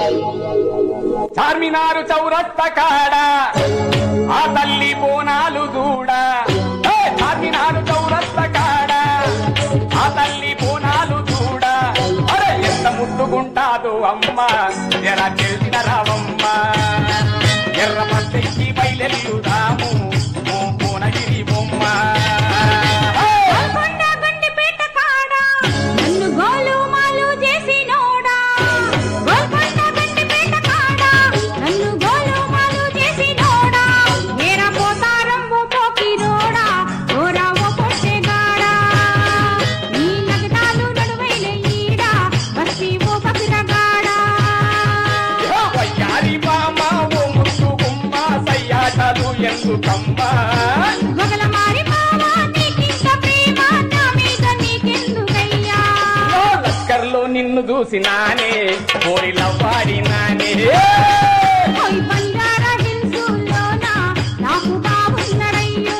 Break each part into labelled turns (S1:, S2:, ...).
S1: చార్మినారు చౌరస్త కాడ ఆ తల్లి బోనాలు దూడ ఏ, చార్మినారు చౌరస్త కాడ ఆ తల్లి బోనాలు దూడ అరే ఎంత ముట్టుకుంటాదో అమ్మ ఎర తెలిసిన రావమ్మ ఎర్ర పల్లెకి బయలెల్లుదాము ఓ కోనగిరి బొమ్మ ఏ!
S2: గోల్కొండ గండిపేట కాడ నన్ను గోలు మాలు చేసినోడా గోల్కొండ గండిపేట కాడ నన్ను గోలు మాలు చేసినోడా నేర పోతారం ఓ పోకిరోడా ఓరా ఓ పొట్టెగాడా నీ నగదాలు నడువైన ఈడ బస్సి ఓ బసిరగాడా
S1: వయ్యారి బామ ఓ ముత్తు గుమ్మ సయ్యాటలు ఎందుకమ్మా
S2: మొగల మారి మావా నీకింత ప్రేమ నా మీద నీకెందుకయ్యా
S1: ఓ లస్కర్లో నిన్ను చూసినానే కోరిలవ్వాడినానే
S2: ఓయ్ బంజారా హిల్సుల్లోన నాకు బాగున్నరయ్యో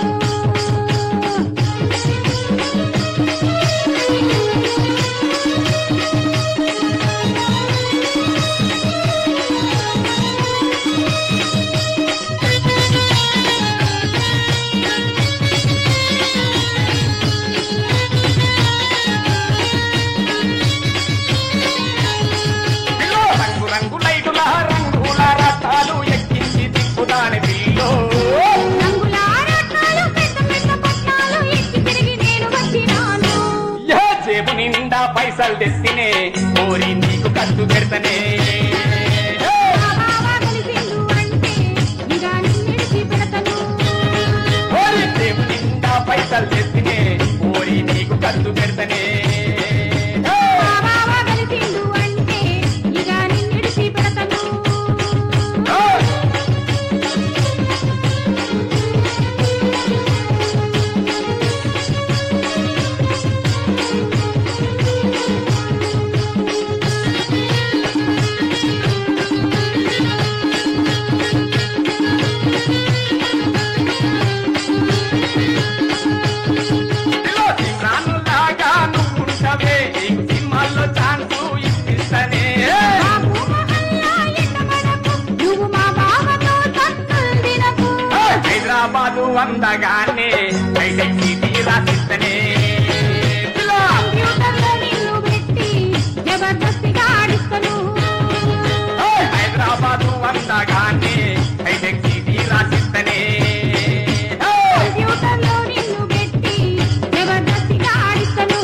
S1: పిల్లో రంగు రంగు లైటుల రంగుల రథాలు ఎక్కించి తిప్పుదాని పిల్లో
S2: రంగుల రత్నాలు పెద్ద పెద్ద పట్నాలు ఎక్కి తిరిగి నేను వచ్చినాను
S1: ఏ జేబు నిండా పైసలు తెస్తినే కోరి నీకు ఖర్చు పెడతనే
S2: నా బావ కలిసిండు అంటే ఇక నిన్నిడిచి పెడతను
S1: కోరి జేబు నిండా పైసలు తెస్తినే కోరి నీకు ఖర్చు పెడతనే
S2: నా బావ కలిసిండు అంటే ఇక నిన్నిడిచి పెడతను
S1: పిల్లో సిమ్రానులాగా నువ్వుంటవే నీకు సినిమాల్లో ఛాన్సు ఇప్పిస్తనే
S2: బాబు మహల్లా ఎండమనకు, నువ్వు మా బావతో తన్నులు తినకు.
S1: హైదరాబాదు అందగానే హైటెక్ సిటీ రాసిస్తనే పిల్లో
S2: కంప్యూటర్లో నిన్ను పెట్టి జబర్దస్తిగా ఆడిస్తను.
S1: హైదరాబాదు అందగానే హైటెక్ సిటీ రాసిస్తనే
S2: కంప్యూటర్లో నిన్ను పెట్టి జబర్దస్తిగా ఆడిస్తను.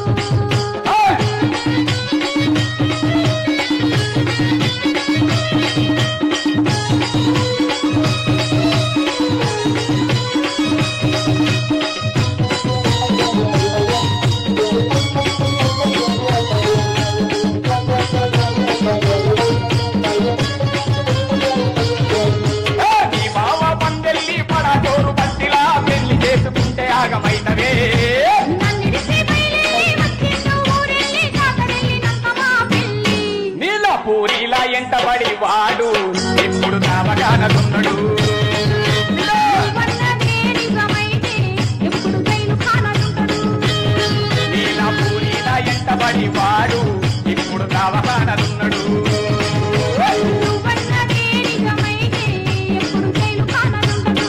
S1: నీ బావ పందెల్లి పడజోరు బస్తిలా పెళ్లి చేసుకుంటే ఆగమైతవే
S2: నన్నిడిసి బయలుదేరి వచ్చిండు ఊరెళ్ళి జాతరెళ్ళినాక మా పెళ్ళి.
S1: నీళ్ళ పూరిలా ఎంటబడి వాడు ఎప్పుడు కావగానదున్నడు
S2: నువ్వన్నదే నిజమైతే ఎప్పుడు జైలు ఖానాలుంటడు.
S1: నీళ్ళ పూరిలా ఎంటబడి వాడు ఇప్పుడు కావగానదున్నడు
S2: నువ్వన్నదే నిజమైతే ఎప్పుడు జైలు ఖానాలుంటడు.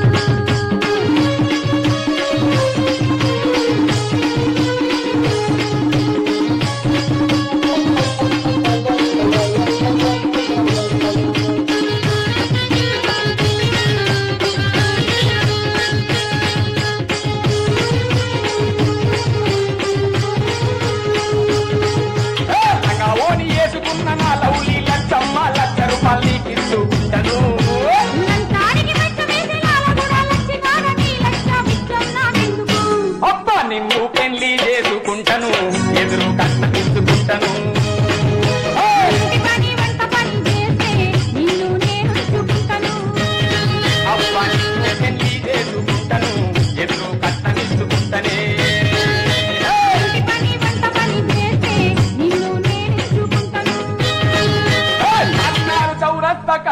S1: ఓని వేసుకున్న నా లౌలి లచ్చమ్మ లచ్చ రూపాయలు నీకిచ్చుకుంటను
S2: లంచానికి మెచ్చవేసి లాలగూడ లచ్చినాడని లక్ష బిచ్చం నాకెందుకు?
S1: అబ్బా నిన్ను పెళ్లి చేసుకుంటను ఎదురు కట్న తీసుకుంటను
S2: ఇంటి పని వంట పని చేస్తే నిన్ను నేను చూపుతాను.
S1: అబ్బా నిన్ను పెళ్లి చేసుకుంటను ఎదురు కట్న తీసుకుంటనే
S2: ఇంటి పని వంట పని చేస్తే నిన్ను నేను చూపుతాను.
S1: చార్మినారు చౌరస్తా